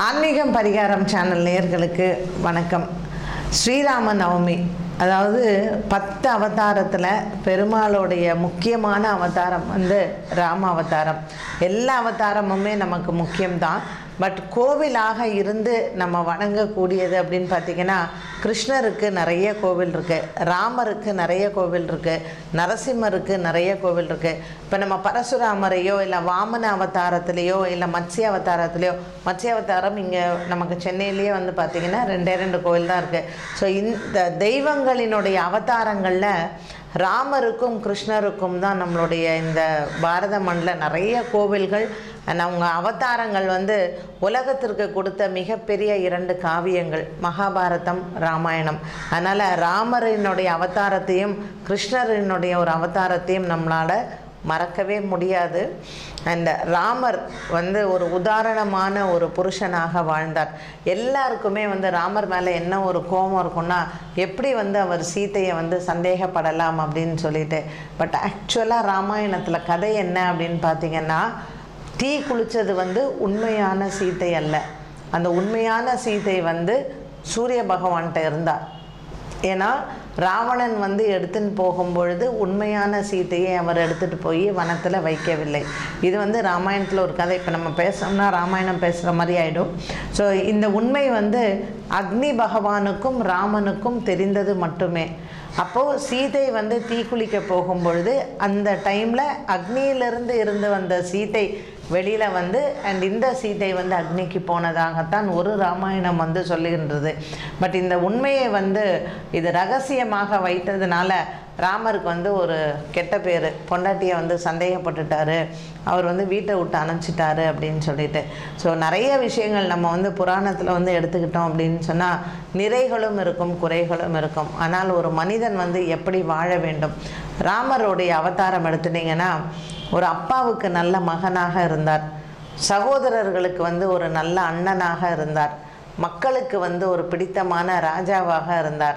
ஆன்மீகம் பரிகாரம் சேனல் நேயர்களுக்கு வணக்கம் ஸ்ரீராம நவமி அதாவது பத்து அவதாரத்தில் பெருமாளுடைய முக்கியமான அவதாரம் வந்து ராம அவதாரம் எல்லா அவதாரமுமே நமக்கு முக்கியம்தான் பட் கோவிலாக இருந்து நம்ம வணங்கக்கூடியது அப்படின்னு பார்த்திங்கன்னா கிருஷ்ணருக்கு நிறைய கோவில் இருக்குது ராமருக்கு நிறைய கோவில் இருக்குது நரசிம்மருக்கு நிறைய கோவில் இருக்குது இப்போ நம்ம பரசுராமரையோ இல்லை வாமன அவதாரத்திலேயோ இல்லை மத்ஸ்ய அவதாரத்திலேயோ மத்ஸ்ய அவதாரம் இங்கே நமக்கு சென்னையிலேயே வந்து பார்த்திங்கன்னா ரெண்டே ரெண்டு கோவில் தான் இருக்குது ஸோ இந்த தெய்வங்களினுடைய அவதாரங்களில் ராமருக்கும் கிருஷ்ணருக்கும் தான் நம்மளுடைய இந்த பாரத மண்ணில் நிறைய கோவில்கள் and அவங்க அவதாரங்கள் வந்து உலகத்திற்கு கொடுத்த மிகப்பெரிய இரண்டு காவியங்கள் மகாபாரதம் ராமாயணம் அதனால் ராமரினுடைய அவதாரத்தையும் கிருஷ்ணரினுடைய ஒரு அவதாரத்தையும் நம்மளால் மறக்கவே முடியாது அண்ட் ராமர் வந்து ஒரு உதாரணமான ஒரு புருஷனாக வாழ்ந்தார் எல்லாருக்குமே வந்து ராமர் மேலே என்ன ஒரு கோபம் இருக்கும்னா எப்படி வந்து அவர் சீதையை வந்து சந்தேகப்படலாம் அப்படின்னு சொல்லிட்டு பட் ஆக்சுவலாக ராமாயணத்தில் கதை என்ன அப்படின்னு பார்த்தீங்கன்னா தீ குளித்தது வந்து உண்மையான சீதை அல்ல அந்த உண்மையான சீதை வந்து சூரிய பகவான்கிட்ட இருந்தார் ஏன்னா ராவணன் வந்து எடுத்துன்னு போகும்பொழுது உண்மையான சீதையை அவர் எடுத்துகிட்டு போய் வனத்தில் வைக்கவில்லை இது வந்து ராமாயணத்தில் ஒரு கதை இப்போ நம்ம பேசணும்னா ராமாயணம் பேசுகிற மாதிரி ஆகிடும் ஸோ இந்த உண்மை வந்து அக்னி பகவானுக்கும் ராமனுக்கும் தெரிந்தது மட்டுமே அப்போது சீதை வந்து தீக்குளிக்க போகும்பொழுது அந்த டைமில் அக்னியிலிருந்து இருந்து வந்த சீதை வெளியில் வந்து அண்ட் இந்த சீதை வந்து அக்னிக்கு போனதாகத்தான் ஒரு ராமாயணம் வந்து சொல்லுகின்றது பட் இந்த உண்மையை வந்து இது ரகசியமாக வைத்ததுனால ராமருக்கு வந்து ஒரு கெட்ட பேர் பொண்டாட்டியை வந்து சந்தேகப்பட்டுட்டாரு அவர் வந்து வீட்டை விட்டு அனுப்பிச்சிட்டாரு அப்படின்னு சொல்லிட்டு ஸோ நிறைய விஷயங்கள் நம்ம வந்து புராணத்தில் வந்து எடுத்துக்கிட்டோம் அப்படின்னு சொன்னால் நிறைகளும் இருக்கும் குறைகளும் இருக்கும் ஆனால் ஒரு மனிதன் வந்து எப்படி வாழ வேண்டும் ராமருடைய அவதாரம் எடுத்துட்டிங்கன்னா ஒரு அப்பாவுக்கு நல்ல மகனாக இருந்தார் சகோதரர்களுக்கு வந்து ஒரு நல்ல அண்ணனாக இருந்தார் மக்களுக்கு வந்து ஒரு பிடித்தமான ராஜாவாக இருந்தார்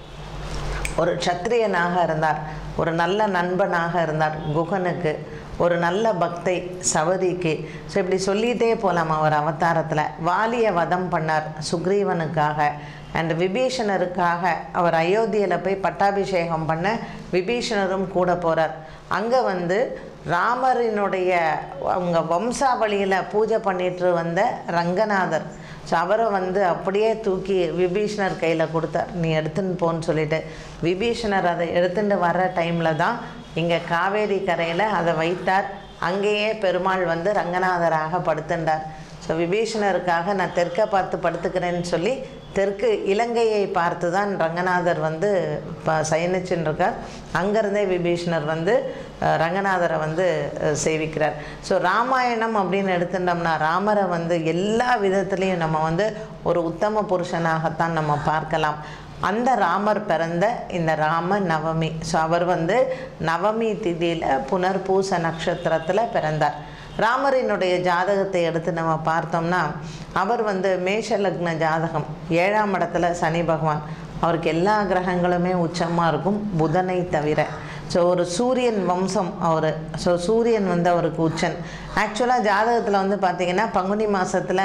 ஒரு சத்திரியனாக இருந்தார் ஒரு நல்ல நண்பனாக இருந்தார் குகனுக்கு ஒரு நல்ல பக்தை சவதிக்கு ஸோ இப்படி சொல்லிகிட்டே போகலாம் அவர் அவதாரத்தில் வாலிய வதம் பண்ணார் சுக்ரீவனுக்காக அண்ட் விபீஷணருக்காக அவர் அயோத்தியில் போய் பட்டாபிஷேகம் பண்ண விபீஷணரும் கூட போகிறார் அங்கே வந்து ராமரினுடைய அவங்க வம்சாவளியில் பூஜை பண்ணிட்டு வந்த ரங்கநாதர் ஸோ அவரை வந்து அப்படியே தூக்கி விபீஷணர் கையில் கொடுத்தார் நீ எடுத்துன்னு போன்னு சொல்லிட்டு விபீஷணர் அதை எடுத்துட்டு வர்ற டைமில் தான் இங்கே காவேரி கரையில் அதை வைத்தார் அங்கேயே பெருமாள் வந்து ரங்கநாதராக படுத்துண்டார் ஸோ விபீஷணருக்காக நான் தெற்க பார்த்து படுத்துக்கிறேன்னு சொல்லி தெற்கு இலங்கையை பார்த்து தான் ரங்கநாதர் வந்து இப்போ சயனிச்சுன்னு இருக்கார் அங்கேருந்தே விபீஷணர் வந்து அஹ், ரங்கநாதரை வந்து அஹ், சேவிக்கிறார் ஸோ ராமாயணம் அப்படின்னு எடுத்துட்டோம்னா ராமரை வந்து எல்லா விதத்துலேயும் நம்ம வந்து ஒரு உத்தம புருஷனாகத்தான் நம்ம பார்க்கலாம் அந்த ராமர் பிறந்த இந்த ராம நவமி ஸோ அவர் வந்து நவமி திதியில் புனர்பூச நட்சத்திரத்தில் பிறந்தார் ராமரினுடைய ஜாதகத்தை எடுத்து நம்ம பார்த்தோம்னா அவர் வந்து மேஷ லக்ன ஜாதகம் ஏழாம் இடத்துல சனி பகவான் அவருக்கு எல்லா கிரகங்களுமே உச்சமாக இருக்கும் புதனை தவிர ஸோ ஒரு சூரியன் வம்சம் அவர் ஸோ சூரியன் வந்து அவருக்கு உச்சன் ஆக்சுவலாக ஜாதகத்தில் வந்து பார்த்திங்கன்னா பங்குனி மாதத்தில்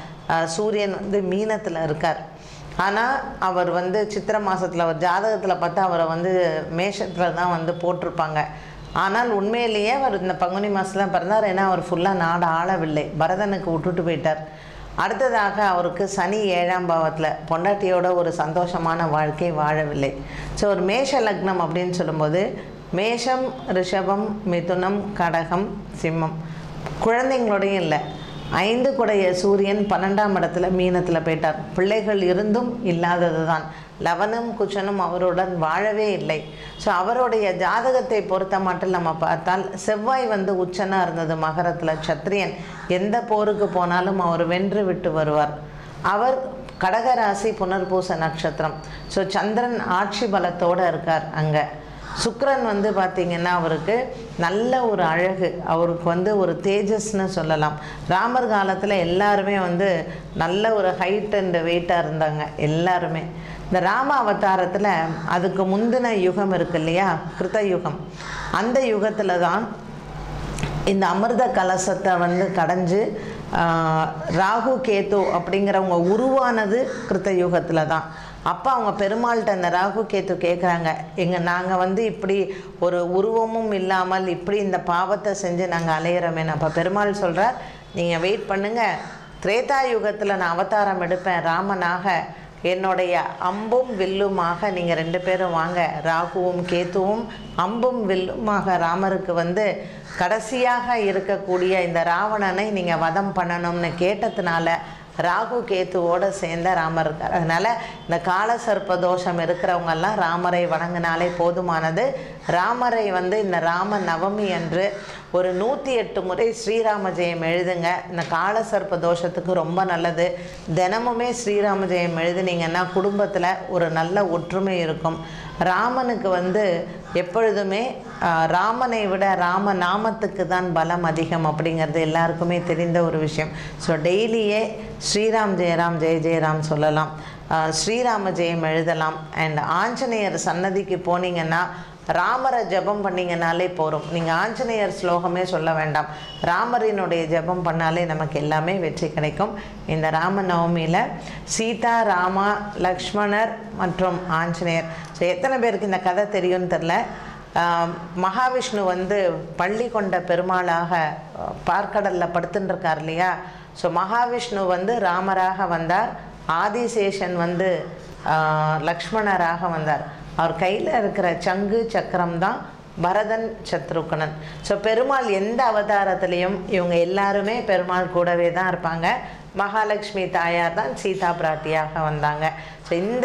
சூரியன் வந்து மீனத்தில் இருக்கார் ஆனால் அவர் வந்து சித்திரை மாதத்தில் அவர் ஜாதகத்தில் பார்த்தா அவரை வந்து மேஷத்தில் தான் வந்து போட்டிருப்பாங்க ஆனால் உண்மையிலேயே அவர் இந்த பங்குனி மாதத்தில் பிறந்தார் ஏன்னா அவர் ஃபுல்லாக நாடு ஆளவில்லை பரதனுக்கு விட்டுட்டு போயிட்டார் அடுத்ததாக அவருக்கு சனி ஏழாம் பாவத்தில் பொண்டாட்டியோட ஒரு சந்தோஷமான வாழ்க்கை வாழவில்லை ஸோ ஒரு மேஷ லக்னம் அப்படின்னு சொல்லும்போது மேஷம் ரிஷபம் மிதுனம் கடகம் சிம்மம் குழந்தைங்களோடையும் இல்லை ஐந்து குடைய சூரியன் பன்னெண்டாம் இடத்துல மீனத்தில் போயிட்டார் பிள்ளைகள் இருந்தும் இல்லாதது தான் லவனும் குச்சனும் அவருடன் வாழவே இல்லை ஸோ அவருடைய ஜாதகத்தை பொறுத்த மட்டும் நம்ம பார்த்தால் செவ்வாய் வந்து உச்சனாக இருந்தது மகரத்தில் சத்திரியன் எந்த போருக்கு போனாலும் அவர் வென்று விட்டு வருவார் அவர் கடகராசி புனர்பூச நட்சத்திரம் ஸோ சந்திரன் ஆட்சி பலத்தோடு இருக்கார் அங்கே சுக்கிரன் வந்து பார்த்திங்கன்னா அவருக்கு நல்ல ஒரு அழகு அவருக்கு வந்து ஒரு தேஜஸ்னு சொல்லலாம் ராமர் காலத்தில் எல்லாருமே வந்து நல்ல ஒரு ஹைட் அண்ட் வெயிட்டாக இருந்தாங்க எல்லாருமே இந்த ராம அவதாரத்தில் அதுக்கு முந்தின யுகம் இருக்கு இல்லையா கிருத்த யுகம் அந்த யுகத்தில் தான் இந்த அமிர்த கலசத்தை வந்து கடைஞ்சு ஆஹ், ராகு கேது அப்படிங்கிறவங்க உருவானது கிருத்த யுகத்தில் தான் அப்போ அவங்க பெருமாள்கிட்ட அந்த ராகு கேத்து கேட்குறாங்க எங்கள் நாங்கள் வந்து இப்படி ஒரு உருவமும் இல்லாமல் இப்படி இந்த பாவத்தை செஞ்சு நாங்கள் அலையிறோமேன்னு அப்போ பெருமாள் சொல்கிறார் நீங்கள் வெயிட் பண்ணுங்கள் திரேதா யுகத்தில் நான் அவதாரம் எடுப்பேன் ராமனாக என்னுடைய அம்பும் வில்லுமாக நீங்கள் ரெண்டு பேரும் வாங்க ராகுவும் கேத்துவும் அம்பும் வில்லுமாக ராமருக்கு வந்து கடைசியாக இருக்கக்கூடிய இந்த ராவணனை நீங்கள் வதம் பண்ணணும்னு கேட்டதுனால ராகு கேத்துவோடு சேர்ந்த ராமர் இருக்கார் அதனால் இந்த கால சர்ப்ப தோஷம் இருக்கிறவங்கெல்லாம் ராமரை வணங்கினாலே போதுமானது ராமரை வந்து இந்த ராம நவமி அன்று ஒரு நூற்றி எட்டு முறை ஸ்ரீராம ஜெயம் எழுதுங்க இந்த கால சர்ப்ப தோஷத்துக்கு ரொம்ப நல்லது தினமுமே ஸ்ரீராம ஜெயம் எழுதுனீங்கன்னா குடும்பத்தில் ஒரு நல்ல ஒற்றுமை இருக்கும் ராமனுக்கு வந்து எப்பொழுதுமே ஆஹ், ராமனை விட ராம நாமத்துக்கு தான் பலம் அதிகம் அப்படிங்கிறது எல்லாருக்குமே தெரிந்த ஒரு விஷயம் ஸோ டெய்லியே ஸ்ரீராம் ஜெயராம் ஜெய ஜெயராம் சொல்லலாம் ஆஹ், ஸ்ரீராம ஜெயம் எழுதலாம் அண்ட் ஆஞ்சநேயர் சன்னதிக்கு போனீங்கன்னா ராமரை ஜெபம் பண்ணீங்கனாலே போதும் நீங்கள் ஆஞ்சநேயர் ஸ்லோகமே சொல்ல வேண்டாம் ராமரினுடைய ஜெபம் பண்ணாலே நமக்கு எல்லாமே வெற்றி கிடைக்கும் இந்த ராம நவமியில் சீதா ராமா லக்ஷ்மணர் மற்றும் ஆஞ்சநேயர் ஸோ எத்தனை பேருக்கு இந்த கதை தெரியும்னு தெரில ஆம், மகாவிஷ்ணு வந்து பள்ளி கொண்ட பெருமாளாக அஹ், பார்க்கடலில் படுத்துட்டு இருக்கார் இல்லையா ஸோ மகாவிஷ்ணு வந்து ராமராக வந்தார் ஆதிசேஷன் வந்து ஆஹ், லக்ஷ்மணராக வந்தார் அவர் கையில் இருக்கிற சங்கு சக்கரம் தான் பரதன் சத்ருக்கணன் ஸோ பெருமாள் எந்த அவதாரத்திலையும் இவங்க எல்லாருமே பெருமாள் கூடவே தான் இருப்பாங்க மகாலட்சுமி தாயார் தான் சீதா பிராட்டியாக வந்தாங்க ஸோ இந்த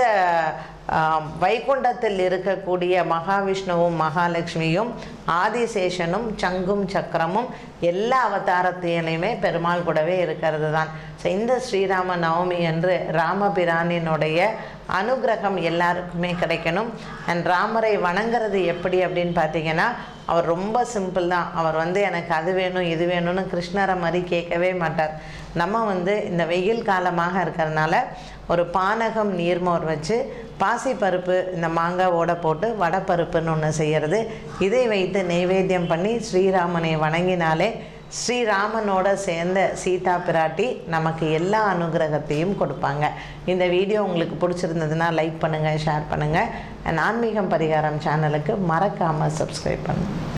ஆஹ், வைகுண்டத்தில் இருக்கக்கூடிய மகாவிஷ்ணுவும் மகாலட்சுமியும் ஆதிசேஷனும் சங்கும் சக்கரமும் எல்லா அவதாரத்திலையுமே பெருமாள் கூடவே இருக்கிறது தான் ஸோ இந்த ஸ்ரீராம நவமி என்று ராமபிரானினுடைய அனுகிரகம் எல்லாருக்குமே கிடைக்கணும் அண்ட் ராமரை வணங்குறது எப்படி அப்படின்னு பார்த்தீங்கன்னா அவர் ரொம்ப சிம்பிள் தான் அவர் வந்து எனக்கு அது வேணும் இது வேணும்னு கிருஷ்ணரை மாதிரி கேட்கவே மாட்டார் நம்ம வந்து இந்த வெயில் காலமாக இருக்கிறதுனால ஒரு பானகம் நீர்மோர் வச்சு பாசிப்பருப்பு இந்த மாங்காவோட போட்டு வடைப்பருப்புன்னு ஒன்று செய்கிறது இதை வைத்து நெய்வேத்தியம் பண்ணி ஸ்ரீராமனை வணங்கினாலே ஸ்ரீராமனோட சேர்ந்த சீதா பிராட்டி நமக்கு எல்லா அனுகிரகத்தையும் கொடுப்பாங்க இந்த வீடியோ உங்களுக்கு பிடிச்சிருந்ததுன்னா லைக் பண்ணுங்கள் ஷேர் பண்ணுங்கள் அண்ட் ஆன்மீகம் பரிகாரம் சேனலுக்கு மறக்காமல் சப்ஸ்கிரைப் பண்ணுங்கள்